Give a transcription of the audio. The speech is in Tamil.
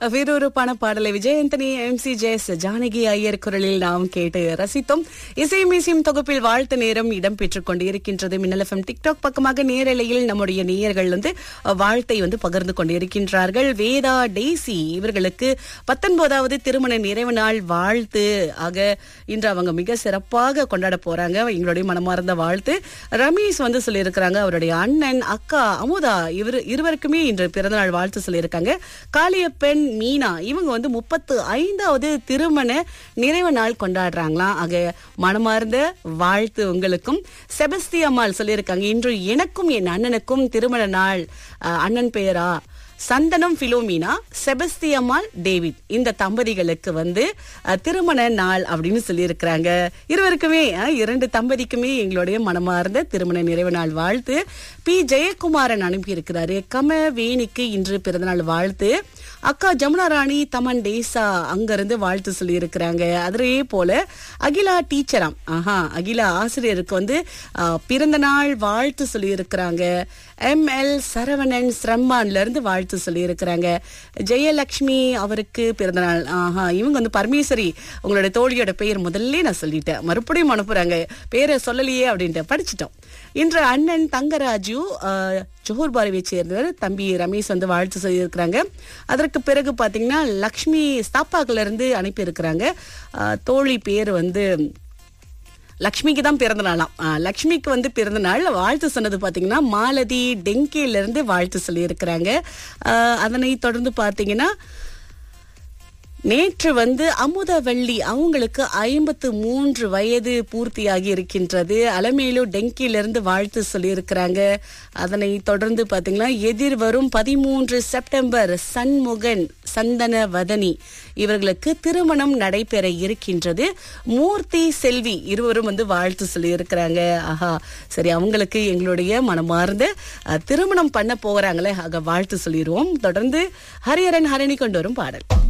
விறுவிறுப்பான பாடலை விஜயந்தனி எம் சி ஜெயஸ் ஜானகி ஐயர் குரலில் நாம் கேட்டு ரசித்தோம் இசையும் இசையும் தொகுப்பில் வாழ்த்து நேரம் இடம்பெற்றுக் கொண்டிருக்கின்றது மின்னல் எஃப்எம் டிக்டாக் பக்கமாக நேரலையில் நம்முடைய நேயர்கள் வந்து அஹ், வாழ்த்தை வந்து பகிர்ந்து கொண்டிருக்கின்றார்கள் வேதா டெய்சி இவர்களுக்கு பத்தொன்பதாவது திருமண நிறைவு நாள் வாழ்த்து ஆக இன்று அவங்க மிக சிறப்பாக கொண்டாட போறாங்க எங்களுடைய மனமார்ந்த வாழ்த்து ரமேஷ் வந்து சொல்லியிருக்கிறாங்க அவருடைய அண்ணன் அக்கா அமுதா இவர் இருவருக்குமே இன்று பிறந்தநாள் வாழ்த்து சொல்லியிருக்காங்க காளியப்பன் மீனா இவங்க வந்து முப்பத்து ஐந்தாவது திருமண நிறைவு நாள் கொண்டாடுறாங்களாம் ஆக மனமார்ந்த வாழ்த்து உங்களுக்கும் செபஸ்தி அம்மாள் சொல்லியிருக்காங்க இன்று எனக்கும் என் அண்ணனுக்கும் திருமண நாள் அஹ், அண்ணன் பெயரா சந்தனம் பிலோமினா செபஸ்தியம்மாள் டேவிட் இந்த தம்பதிகளுக்கு வந்து அஹ், திருமண நாள் அப்படின்னு சொல்லியிருக்கிறாங்க இருவருக்குமே அஹ், இரண்டு தம்பதிக்குமே எங்களுடைய மனமார்ந்த திருமண நிறைவு நாள் வாழ்த்து பி ஜெயக்குமாரன் அனுப்பியிருக்கிறாரு கம வேணிக்கு இன்று பிறந்தநாள் வாழ்த்து அக்கா ஜமுனா ராணி தமன் டேசா அங்கிருந்து வாழ்த்து சொல்லியிருக்கிறாங்க அதே போல அகிலா டீச்சராம் ஆஹா அகிலா ஆசிரியருக்கு வந்து அஹ், பிறந்த நாள் வாழ்த்து சொல்லியிருக்கிறாங்க எம் எல் சரவணன் ஸ்ரம்மான்ல இருந்து வாழ்த்து சொல்லியிருக்கிறாங்க ஜெயலக்ஷ்மி அவருக்கு பிறந்தநாள் ஆஹா இவங்க வந்து பரமேஸ்வரி உங்களோட தோழியோட பெயர் முதல்ல நான் சொல்லிட்டேன் மறுபடியும் அனுப்புறாங்க பேரை சொல்லலையே அப்படின்ட்டு படிச்சிட்டோம் இன்று அண்ணன் தங்கராஜு அஹ், ஜோஹர் பாரிவை சேர்ந்தவர் தம்பி ரமேஷ் வந்து வாழ்த்து சொல்லியிருக்கிறாங்க அதற்கு பிறகு பாத்தீங்கன்னா லக்ஷ்மி ஸ்தாப்பாக்குல இருந்து அனுப்பியிருக்கிறாங்க அஹ், தோழி பேர் வந்து லக்ஷ்மிக்கு தான் பிறந்த நாளாம் ஆ, லக்ஷ்மிக்கு வந்து பிறந்த நாள் வாழ்த்து சொன்னது பாத்தீங்கன்னா மாலதி டெங்கில இருந்து வாழ்த்து சொல்லியிருக்கிறாங்க ஆ, அதனை தொடர்ந்து பாத்தீங்கன்னா நேற்று வந்து அமுதவள்ளி அவங்களுக்கு ஐம்பத்து மூன்று வயது பூர்த்தியாகி இருக்கின்றது அலமேலு டெங்கிலிருந்து வாழ்த்து சொல்லியிருக்கிறாங்க அதனை தொடர்ந்து பாத்தீங்கன்னா எதிர்வரும் பதிமூன்று செப்டம்பர் சண்முகன் சந்தன வதனி இவர்களுக்கு திருமணம் நடைபெற இருக்கின்றது மூர்த்தி செல்வி இருவரும் வந்து வாழ்த்து சொல்லியிருக்கிறாங்க ஆஹா சரி அவங்களுக்கு எங்களுடைய மனமார்ந்த அஹ், திருமணம் பண்ண போகிறாங்களே ஆக வாழ்த்து சொல்லிடுவோம் தொடர்ந்து ஹரிஹரன் ஹரணி கொண்டு வரும் பாடல்